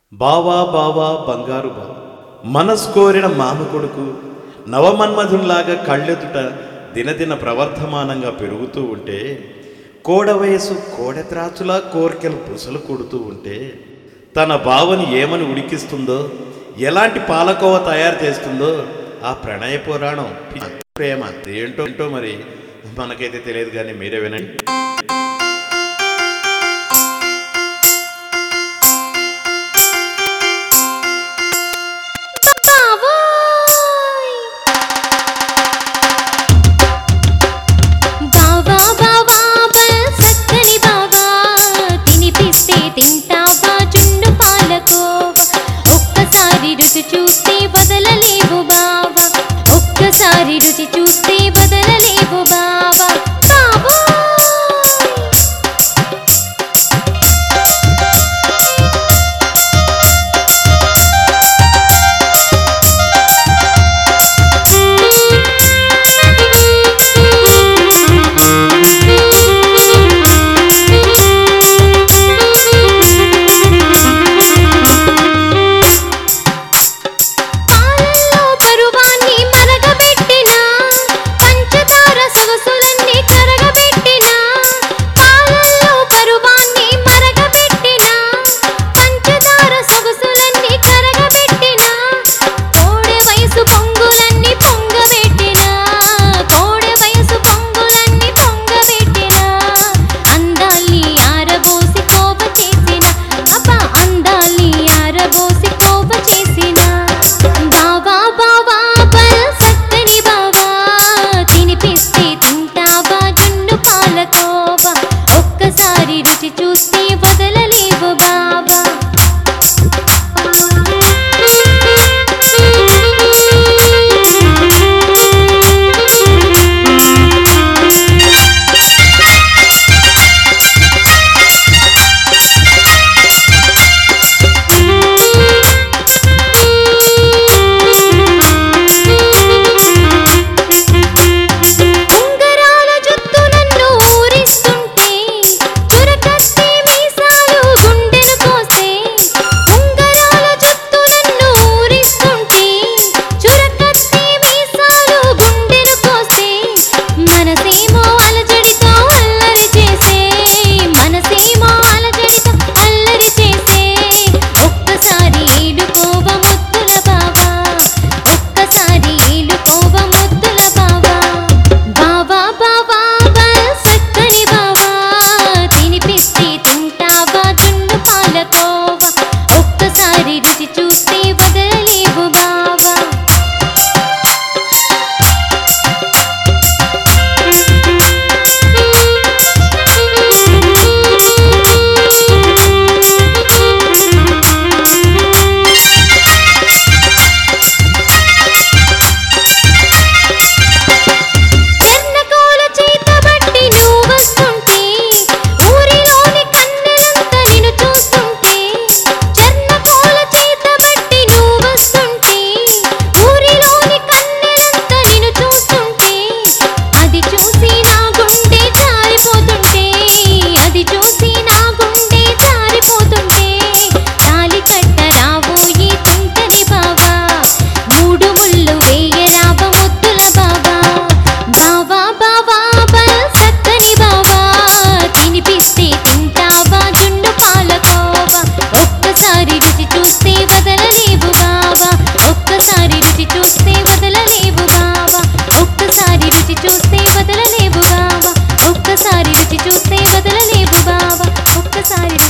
బావా బావా బంగారు బావ మనస్కోరిన మామ కొడుకు నవమన్మధునిలాగా కళ్ళెదుట దినదిన ప్రవర్ధమానంగా పెరుగుతూ ఉంటే కోడ వయసు కోడెత్రాచులా కోర్కెలు బుసలు కొడుతూ ఉంటే తన బావని ఏమని ఉడికిస్తుందో ఎలాంటి పాలకోవ తయారు చేస్తుందో ఆ ప్రణయ పురాణం పి- ప్రేమ ఏంటో ఏంటో మరి మనకైతే తెలియదు కానీ మీరే వినండి బావోయ్ బావా బావా బల్ సక్కని బావా తినిపిస్తే తింటావా జున్ను పాలకోవా ఒక్కసారి రుచి చూస్తే వదలలేవు బావా ఒక్కసారి రుచి చూస్తే వదలలేవు బావా బావోయ్ పాలల్లో పరువాన్ని మరగబెట్టిన పంచదార సొగసులన్నీ కరగబెట్టిన పాలల్లో పరువాన్ని మరగబెట్టిన పంచదార సొగసులన్నీ కరగబెట్టిన కోడె వయసు పొంగులన్నీ పొంగబెట్టిన కోడె వయసు పొంగులన్నీ పొంగబెట్టిన అందాల్ని ఆరబోసి కోప చేసిన అబ్బా అందాల్ని ఆరబోసి కోప చేసిన బావా బావా బల్ సక్కని బావా తినిపిస్తే తింటావా జున్ను పాలకోవా ఒక్కసారి రుచి చూస్తే వదలలేవు బావా ఉంగరాల జుత్తు నన్ను ఊరిస్తుంటే చురకత్తి మీసాలు గుండెను కోస్తే ఉంగరాల జుత్తు నన్ను ఊరిస్తుంటే చురకత్తి మీసాలు గుండెను కోస్తే మనసేమో అలజడితో అల్లరి చేసే మనసేమో అలజడితో అల్లరి చేసే ఒక్కసారి ఏడుకోవ ముద్దుల బావా ఒక్కసారి ఏలుకోవ ముద్దుల బావా బావా బావా బల్ సక్కని బావా తినిపిస్తే తింటావా జున్ను పాలకోవా ఒక్కసారి రుచి చూస్తే వదలలేవు బావా ఎన్నకోల చేతబట్టి నువ్వు వస్తుంటే ఊరిలోని కన్నెలంతా నిన్ను చూస్తుంటే చెన్నకోల చేతబట్టి నువ్వు వస్తుంటే ఊరిలోని కన్నెలంతా నిన్ను చూస్తుంటే అది చూసి నా గుండె జారిపోతుంటే అది చూసి నా గుండె జారిపోతుంటే తాలి కట్ట రాబోయి తుంటరి బావా మూడు ముళ్ళు వేయరావ ముద్దుల బావా బావా బావా బల్ సక్కని బావా తినిపిస్తే తింటావా జున్ను పాలకోవా ఒక్కసారి రుచి చూస్తే వదలలేవు బావా ఒక్కసారి రుచి చూస్తే వదలలేవు బావా ఒక్కసారి రుచి చూస్తే వదలలేవు బావా ఒక్కసారి రుచి చూస్తే వదలలేవు బావా ఒక్కసారి రుచి